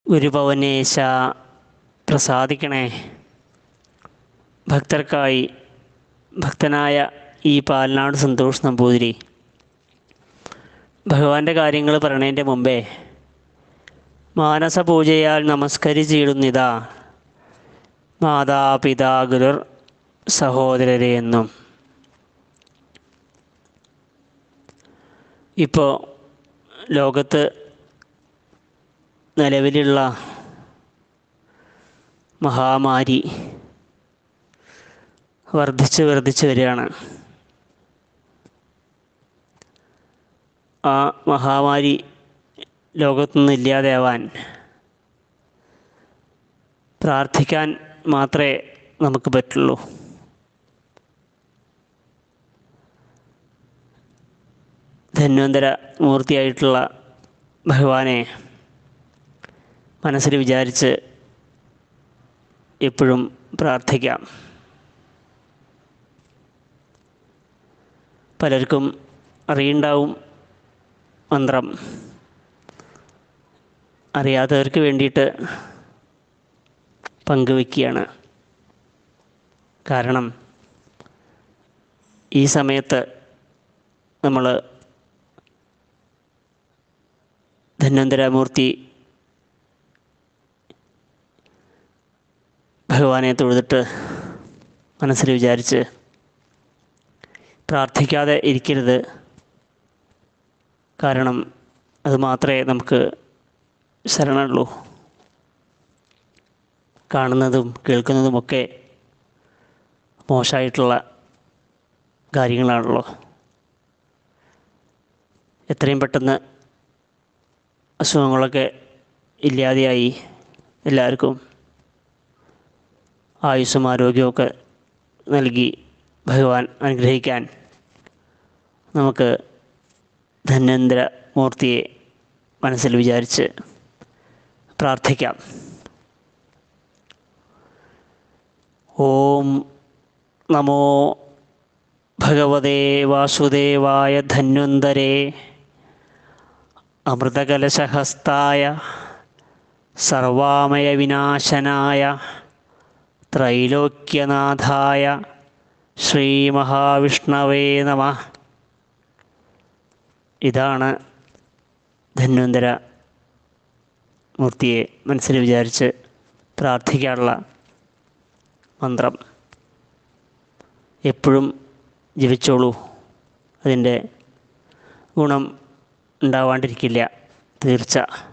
ഗുരുഭവനേശ പ്രസാദിക്കണേ ഭക്തർക്കായി ഭക്തനായ ഈ പാലനാട് സന്തോഷ് നമ്പൂതിരി ഭഗവാന്റെ കാര്യങ്ങൾ പറയണതിൻ്റെ മുമ്പേ മാനസപൂജയാൽ നമസ്കരിച്ചിടുന്നിതാ മാതാപിതാ ഗുരുർ സഹോദരരെ എന്നും ഇപ്പോൾ ലോകത്ത് നിലവിലുള്ള മഹാമാരി വർദ്ധിച്ച് വർദ്ധിച്ച് വരികയാണ് ആ മഹാമാരി ലോകത്തുനിന്ന് ഇല്ലാതെയാവാൻ പ്രാർത്ഥിക്കാൻ മാത്രമേ നമുക്ക് പറ്റുള്ളൂ ധന്വന്തര മൂർത്തിയായിട്ടുള്ള ഭഗവാനെ മനസ്സിൽ വിചാരിച്ച് എപ്പോഴും പ്രാർത്ഥിക്കാം പലർക്കും അറിയുണ്ടാവും മന്ത്രം അറിയാത്തവർക്ക് വേണ്ടിയിട്ട് പങ്കുവയ്ക്കുകയാണ് കാരണം ഈ സമയത്ത് നമ്മൾ ധന്വന്തരമൂർത്തി ഭഗവാനെ തൊഴുതിട്ട് മനസ്സിൽ വിചാരിച്ച് പ്രാർത്ഥിക്കാതെ ഇരിക്കരുത് കാരണം അത് മാത്രമേ നമുക്ക് ശരണുള്ളൂ കാണുന്നതും കേൾക്കുന്നതുമൊക്കെ മോശമായിട്ടുള്ള കാര്യങ്ങളാണല്ലോ എത്രയും പെട്ടെന്ന് അസുഖങ്ങളൊക്കെ ഇല്ലാതെയായി എല്ലാവർക്കും ആയുസ്സും ആരോഗ്യമൊക്കെ നൽകി ഭഗവാൻ അനുഗ്രഹിക്കാൻ നമുക്ക് ധന്വന്തര മൂർത്തിയെ മനസ്സിൽ വിചാരിച്ച് പ്രാർത്ഥിക്കാം ഓം നമോ ഭഗവതേ വാസുദേവായ ധന്വന്തരേ അമൃതകലശഹസ്തായ സർവാമയ വിനാശനായ ത്രൈലോക്യനാഥായ ശ്രീമഹാവിഷ്ണവേ നമ ഇതാണ് ധന്വന്തര മൂർത്തിയെ മനസ്സിൽ വിചാരിച്ച് പ്രാർത്ഥിക്കാനുള്ള മന്ത്രം എപ്പോഴും ജപിച്ചോളൂ അതിൻ്റെ ഗുണം ഉണ്ടാവാണ്ടിരിക്കില്ല തീർച്ച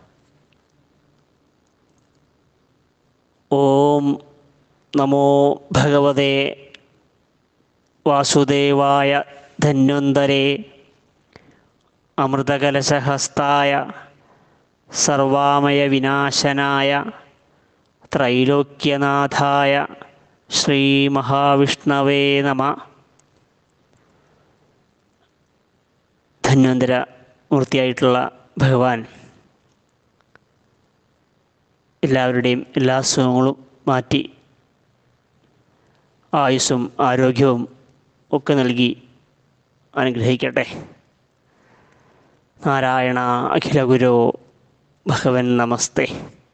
ഓം നമോ ഭഗവതേ വാസുദേവായ ധന്വന്തരേ അമൃതകലശഹസ്തായ സർവാമയ വിനാശനായ ത്രൈലോക്യനാഥായ ശ്രീമഹാവിഷ്ണവേ നമ ധന്വന്തര മൂർത്തിയായിട്ടുള്ള ഭഗവാൻ എല്ലാവരുടെയും എല്ലാ അസുഖങ്ങളും മാറ്റി ആയുസ്സും ആരോഗ്യവും ഒക്കെ നൽകി അനുഗ്രഹിക്കട്ടെ നാരായണ അഖില ഗുരോ ഭഗവൻ നമസ്തേ